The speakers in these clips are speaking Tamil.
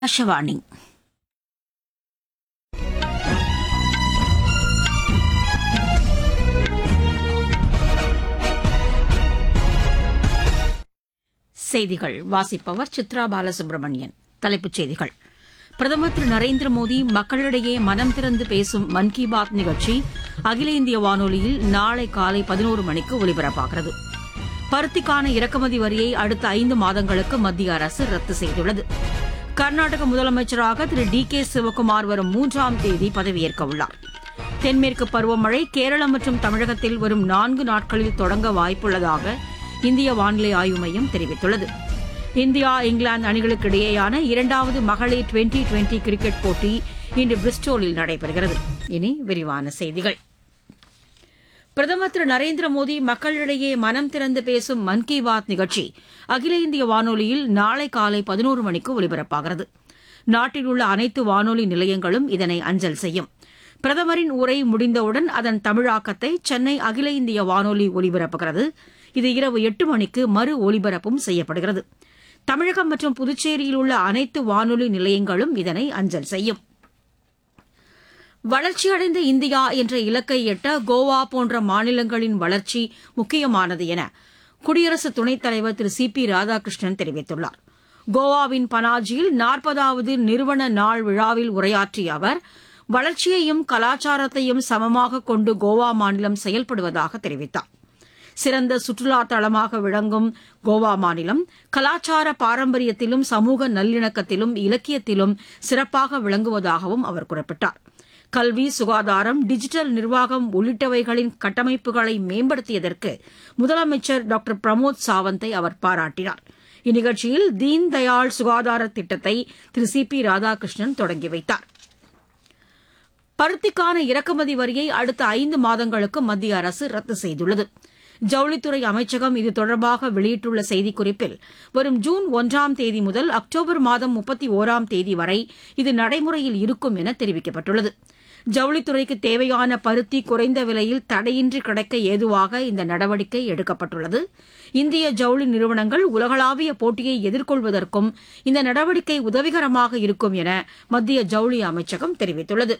ಆಕಾಶವಾಣಿ செய்திகள் வாசிப்பவர் சித்ரா பாலசுப்ரமணியன் தலைப்புச் செய்திகள் பிரதமர் திரு நரேந்திர மோடி மக்களிடையே மனம் திறந்து பேசும் மன் கி பாத் நிகழ்ச்சி அகில இந்திய வானொலியில் நாளை காலை பதினோரு மணிக்கு ஒலிபரப்பாகிறது பருத்திக்கான இறக்குமதி வரியை அடுத்த ஐந்து மாதங்களுக்கு மத்திய அரசு ரத்து செய்துள்ளது கர்நாடக முதலமைச்சராக திரு டி கே சிவக்குமார் வரும் மூன்றாம் தேதி பதவியேற்க உள்ளார் தென்மேற்கு பருவமழை கேரளம் மற்றும் தமிழகத்தில் வரும் நான்கு நாட்களில் தொடங்க வாய்ப்புள்ளதாக இந்திய வானிலை ஆய்வு மையம் தெரிவித்துள்ளது இந்தியா இங்கிலாந்து அணிகளுக்கு இடையேயான இரண்டாவது மகளிர் டுவெண்டி டுவெண்டி கிரிக்கெட் போட்டி இன்று பிரிஸ்டோலில் நடைபெறுகிறது இனி விரிவான செய்திகள் பிரதமர் திரு நரேந்திர மோடி மக்களிடையே மனம் திறந்து பேசும் மன் கி பாத் நிகழ்ச்சி அகில இந்திய வானொலியில் நாளை காலை பதினோரு மணிக்கு ஒலிபரப்பாகிறது நாட்டில் உள்ள அனைத்து வானொலி நிலையங்களும் இதனை அஞ்சல் செய்யும் பிரதமரின் உரை முடிந்தவுடன் அதன் தமிழாக்கத்தை சென்னை அகில இந்திய வானொலி ஒலிபரப்புகிறது இது இரவு எட்டு மணிக்கு மறு ஒலிபரப்பும் செய்யப்படுகிறது தமிழகம் மற்றும் புதுச்சேரியில் உள்ள அனைத்து வானொலி நிலையங்களும் இதனை அஞ்சல் செய்யும் வளர்ச்சியடைந்த இந்தியா என்ற இலக்கை எட்ட கோவா போன்ற மாநிலங்களின் வளர்ச்சி முக்கியமானது என குடியரசு துணைத் தலைவர் திரு சி பி ராதாகிருஷ்ணன் தெரிவித்துள்ளார் கோவாவின் பனாஜியில் நாற்பதாவது நிறுவன நாள் விழாவில் உரையாற்றிய அவர் வளர்ச்சியையும் கலாச்சாரத்தையும் சமமாக கொண்டு கோவா மாநிலம் செயல்படுவதாக தெரிவித்தார் சிறந்த சுற்றுலா தளமாக விளங்கும் கோவா மாநிலம் கலாச்சார பாரம்பரியத்திலும் சமூக நல்லிணக்கத்திலும் இலக்கியத்திலும் சிறப்பாக விளங்குவதாகவும் அவர் குறிப்பிட்டார் கல்வி சுகாதாரம் டிஜிட்டல் நிர்வாகம் உள்ளிட்டவைகளின் கட்டமைப்புகளை மேம்படுத்தியதற்கு முதலமைச்சர் டாக்டர் பிரமோத் சாவந்தை அவர் பாராட்டினார் இந்நிகழ்ச்சியில் தீன் தயாள் சுகாதார திட்டத்தை திரு சி பி ராதாகிருஷ்ணன் தொடங்கி வைத்தார் பருத்திக்கான இறக்குமதி வரியை அடுத்த ஐந்து மாதங்களுக்கு மத்திய அரசு ரத்து செய்துள்ளது ஜவுளித்துறை அமைச்சகம் இது தொடர்பாக வெளியிட்டுள்ள செய்திக்குறிப்பில் வரும் ஜூன் ஒன்றாம் தேதி முதல் அக்டோபர் மாதம் முப்பத்தி ஓராம் தேதி வரை இது நடைமுறையில் இருக்கும் என தெரிவிக்கப்பட்டுள்ளது ஜவுளித்துறைக்கு தேவையான பருத்தி குறைந்த விலையில் தடையின்றி கிடைக்க ஏதுவாக இந்த நடவடிக்கை எடுக்கப்பட்டுள்ளது இந்திய ஜவுளி நிறுவனங்கள் உலகளாவிய போட்டியை எதிர்கொள்வதற்கும் இந்த நடவடிக்கை உதவிகரமாக இருக்கும் என மத்திய ஜவுளி அமைச்சகம் தெரிவித்துள்ளது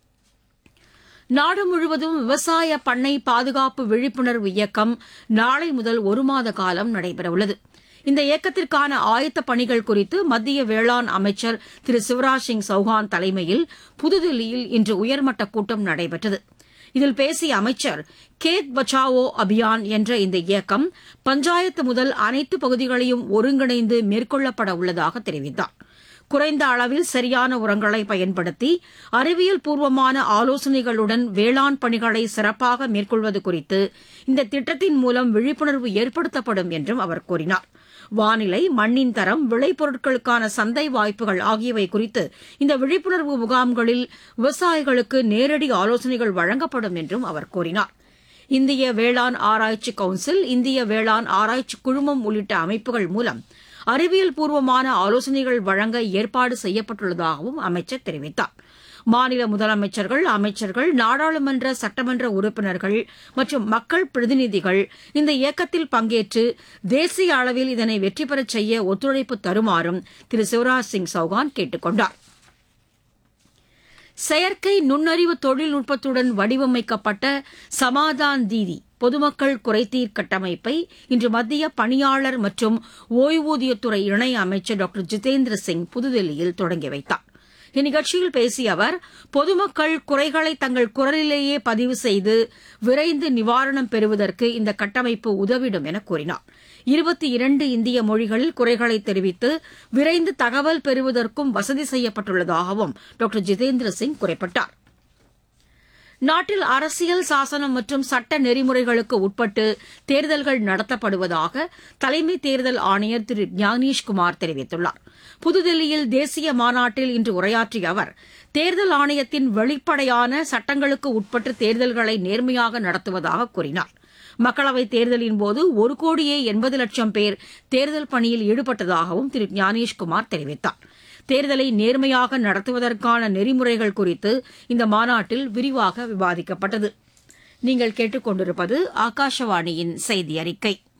நாடு முழுவதும் விவசாய பண்ணை பாதுகாப்பு விழிப்புணர்வு இயக்கம் நாளை முதல் ஒரு மாத காலம் நடைபெறவுள்ளது இந்த இயக்கத்திற்கான ஆயத்த பணிகள் குறித்து மத்திய வேளாண் அமைச்சர் திரு சிவராஜ் சிங் சௌஹான் தலைமையில் புதுதில்லியில் இன்று உயர்மட்ட கூட்டம் நடைபெற்றது இதில் பேசிய அமைச்சர் கேத் பச்சாவோ அபியான் என்ற இந்த இயக்கம் பஞ்சாயத்து முதல் அனைத்து பகுதிகளையும் ஒருங்கிணைந்து மேற்கொள்ளப்பட உள்ளதாக தெரிவித்தார் குறைந்த அளவில் சரியான உரங்களை பயன்படுத்தி அறிவியல் பூர்வமான ஆலோசனைகளுடன் வேளாண் பணிகளை சிறப்பாக மேற்கொள்வது குறித்து இந்த திட்டத்தின் மூலம் விழிப்புணர்வு ஏற்படுத்தப்படும் என்றும் அவர் கூறினார் வானிலை மண்ணின் தரம் விளைபொருட்களுக்கான சந்தை வாய்ப்புகள் ஆகியவை குறித்து இந்த விழிப்புணர்வு முகாம்களில் விவசாயிகளுக்கு நேரடி ஆலோசனைகள் வழங்கப்படும் என்றும் அவர் கூறினார் இந்திய வேளாண் ஆராய்ச்சி கவுன்சில் இந்திய வேளாண் ஆராய்ச்சி குழுமம் உள்ளிட்ட அமைப்புகள் மூலம் அறிவியல் பூர்வமான ஆலோசனைகள் வழங்க ஏற்பாடு செய்யப்பட்டுள்ளதாகவும் அமைச்சர் தெரிவித்தார் மாநில முதலமைச்சர்கள் அமைச்சர்கள் நாடாளுமன்ற சட்டமன்ற உறுப்பினர்கள் மற்றும் மக்கள் பிரதிநிதிகள் இந்த இயக்கத்தில் பங்கேற்று தேசிய அளவில் இதனை வெற்றி பெறச் செய்ய ஒத்துழைப்பு தருமாறும் திரு சிவராஜ் சிங் சௌகான் கேட்டுக் கொண்டார் செயற்கை நுண்ணறிவு தொழில்நுட்பத்துடன் வடிவமைக்கப்பட்ட சமாதான் தீதி பொதுமக்கள் குறைதீர் கட்டமைப்பை இன்று மத்திய பணியாளர் மற்றும் ஓய்வூதியத்துறை இணை அமைச்சர் டாக்டர் ஜிதேந்திர சிங் புதுதில்லியில் தொடங்கி வைத்தார் இந்நிகழ்ச்சியில் பேசிய அவர் பொதுமக்கள் குறைகளை தங்கள் குரலிலேயே பதிவு செய்து விரைந்து நிவாரணம் பெறுவதற்கு இந்த கட்டமைப்பு உதவிடும் என கூறினார் இருபத்தி இரண்டு இந்திய மொழிகளில் குறைகளை தெரிவித்து விரைந்து தகவல் பெறுவதற்கும் வசதி செய்யப்பட்டுள்ளதாகவும் டாக்டர் ஜிதேந்திர சிங் குறிப்பிட்டார் நாட்டில் அரசியல் சாசனம் மற்றும் சட்ட நெறிமுறைகளுக்கு உட்பட்டு தேர்தல்கள் நடத்தப்படுவதாக தலைமை தேர்தல் ஆணையர் திரு ஞானேஷ்குமார் தெரிவித்துள்ளார் புதுதில்லியில் தேசிய மாநாட்டில் இன்று உரையாற்றிய அவர் தேர்தல் ஆணையத்தின் வெளிப்படையான சட்டங்களுக்கு உட்பட்டு தேர்தல்களை நேர்மையாக நடத்துவதாக கூறினார் மக்களவைத் தேர்தலின் போது ஒரு கோடியே எண்பது லட்சம் பேர் தேர்தல் பணியில் ஈடுபட்டதாகவும் திரு ஞானேஷ்குமார் தெரிவித்தார் தேர்தலை நேர்மையாக நடத்துவதற்கான நெறிமுறைகள் குறித்து இந்த மாநாட்டில் விரிவாக விவாதிக்கப்பட்டது நீங்கள் கேட்டுக்கொண்டிருப்பது ஆகாஷவாணியின் செய்தி அறிக்கை